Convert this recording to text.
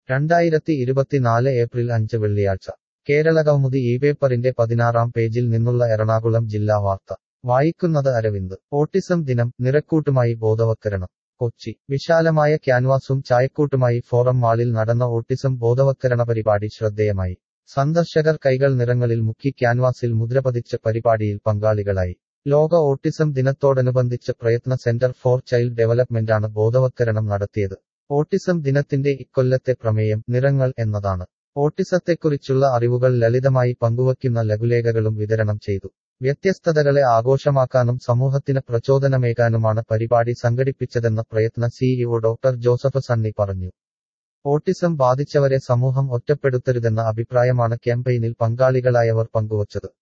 രണ്ടായിരത്തി ഇരുപത്തിനാല് ഏപ്രിൽ അഞ്ച് വെള്ളിയാഴ്ച കേരളകൗമുദി ഈ പേപ്പറിന്റെ പതിനാറാം പേജിൽ നിന്നുള്ള എറണാകുളം ജില്ലാ വാർത്ത വായിക്കുന്നത് അരവിന്ദ് ഓട്ടിസം ദിനം നിറക്കൂട്ടുമായി ബോധവത്കരണം കൊച്ചി വിശാലമായ ക്യാൻവാസും ചായക്കൂട്ടുമായി ഫോറം മാളിൽ നടന്ന ഓട്ടിസം ബോധവത്കരണ പരിപാടി ശ്രദ്ധേയമായി സന്ദർശകർ കൈകൾ നിറങ്ങളിൽ മുക്കി ക്യാൻവാസിൽ മുദ്രപതിച്ച പരിപാടിയിൽ പങ്കാളികളായി ലോക ഓട്ടിസം ദിനത്തോടനുബന്ധിച്ച് പ്രയത്ന സെന്റർ ഫോർ ചൈൽഡ് ഡെവലപ്മെന്റാണ് ബോധവത്കരണം നടത്തിയത് ഓട്ടിസം ദിനത്തിന്റെ ഇക്കൊല്ലത്തെ പ്രമേയം നിറങ്ങൾ എന്നതാണ് ഓട്ടിസത്തെക്കുറിച്ചുള്ള അറിവുകൾ ലളിതമായി പങ്കുവയ്ക്കുന്ന ലഘുലേഖകളും വിതരണം ചെയ്തു വ്യത്യസ്തതകളെ ആഘോഷമാക്കാനും സമൂഹത്തിന് പ്രചോദനമേകാനുമാണ് പരിപാടി സംഘടിപ്പിച്ചതെന്ന് പ്രയത്ന സിഇഒ ഡോക്ടർ ജോസഫ് സണ്ണി പറഞ്ഞു ഓട്ടിസം ബാധിച്ചവരെ സമൂഹം ഒറ്റപ്പെടുത്തരുതെന്ന അഭിപ്രായമാണ് ക്യാമ്പയിനിൽ പങ്കാളികളായവർ പങ്കുവച്ചത്